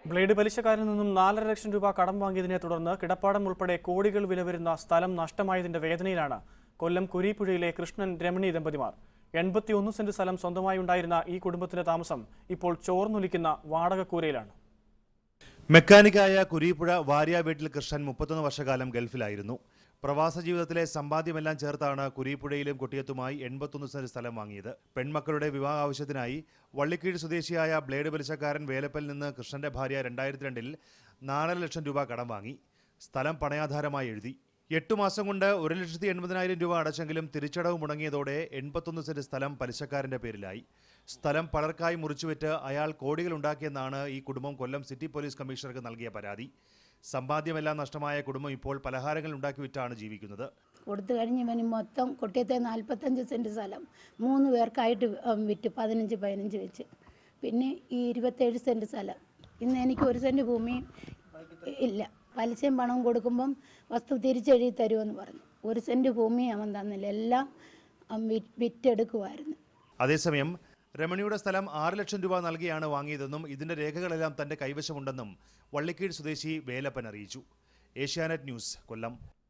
blade പലിശക്കാരിൽ നിന്നും നാലര ലക്ഷം രൂപ കടം വാങ്ങിയതിനെ തുടർന്ന് കിടപ്പാടം ഉൾപ്പെടെ കോടികൾ വില വരുന്ന സ്ഥലം നഷ്ടമായതിന്റെ വേദനയിലാണ് കൊല്ലം കുരീപ്പുഴയിലെ കൃഷ്ണൻ രമണി ദമ്പതിമാർ എൺപത്തിയൊന്ന് സെന്റ് സ്ഥലം സ്വന്തമായി ഉണ്ടായിരുന്ന ഈ കുടുംബത്തിന്റെ താമസം ഇപ്പോൾ ചോർന്നൊലിക്കുന്ന വാടകക്കൂരയിലാണ് മെക്കാനിക്കായ കുരീപ്പുഴ വാര്യ വീട്ടിൽ കൃഷ്ണൻ മുപ്പത്തൊന്ന് വർഷക്കാലം ഗൾഫിലായിരുന്നു പ്രവാസ ജീവിതത്തിലെ സമ്പാദ്യമെല്ലാം ചേർത്താണ് കുരീപ്പുഴയിലും കൊട്ടിയത്തുമായി എൺപത്തൊന്ന് സെന്റ് സ്ഥലം വാങ്ങിയത് പെൺമക്കളുടെ വിവാഹ ആവശ്യത്തിനായി വള്ളിക്കീഴ് സ്വദേശിയായ ബ്ലേഡ് പലിശക്കാരൻ വേലപ്പൽ നിന്ന് കൃഷ്ണന്റെ ഭാര്യ രണ്ടായിരത്തി രണ്ടിൽ നാലര ലക്ഷം രൂപ കടം വാങ്ങി സ്ഥലം പണയാധാരമായി എഴുതി എട്ടു മാസം കൊണ്ട് ഒരു ലക്ഷത്തി എൺപതിനായിരം രൂപ അടച്ചെങ്കിലും തിരിച്ചടവ് മുടങ്ങിയതോടെ എൺപത്തൊന്ന് സെന്റ് സ്ഥലം പലിശക്കാരന്റെ പേരിലായി സ്ഥലം പലർക്കായി മുറിച്ചുവിറ്റ് അയാൾ കോടികൾ ഉണ്ടാക്കിയെന്നാണ് ഈ കുടുംബം കൊല്ലം സിറ്റി പോലീസ് കമ്മീഷണർക്ക് നൽകിയ പരാതി സമ്പാദ്യമെല്ലാം നഷ്ടമായ കുടുംബം ഇപ്പോൾ പലഹാരങ്ങൾ ഉണ്ടാക്കി വിറ്റാണ് ജീവിക്കുന്നത് കൊടുത്തു കഴിഞ്ഞ് ഇവന് മൊത്തം കൊട്ടിയത്തെ നാൽപ്പത്തഞ്ച് സെൻറ്റ് സ്ഥലം മൂന്ന് പേർക്കായിട്ട് ഉം, വിറ്റ് പതിനഞ്ച് പതിനഞ്ച് വെച്ച് പിന്നെ ഈ ഇരുപത്തേഴ് സെൻറ്റ് സ്ഥലം ഇന്ന് എനിക്ക് ഒരു സെൻറ്റ് ഭൂമി ഇല്ല പലിശയും പണവും കൊടുക്കുമ്പം വസ്തു തിരിച്ചെഴുതി തരുമെന്ന് പറഞ്ഞു ഒരു സെൻറ്റ് ഭൂമി അവൻ തന്നില്ല എല്ലാം അവൻ വി- വിറ്റെടുക്കുമായിരുന്നു അതേസമയം രമണിയുടെ സ്ഥലം ആറ് ലക്ഷം രൂപ നൽകിയാണ് വാങ്ങിയതെന്നും ഇതിന്റെ രേഖകളെല്ലാം തന്റെ കൈവശമുണ്ടെന്നും വള്ളിക്കീഴ് സ്വദേശി വേലപ്പൻ അറിയിച്ചു ഏഷ്യാനെറ്റ് ന്യൂസ് കൊല്ലം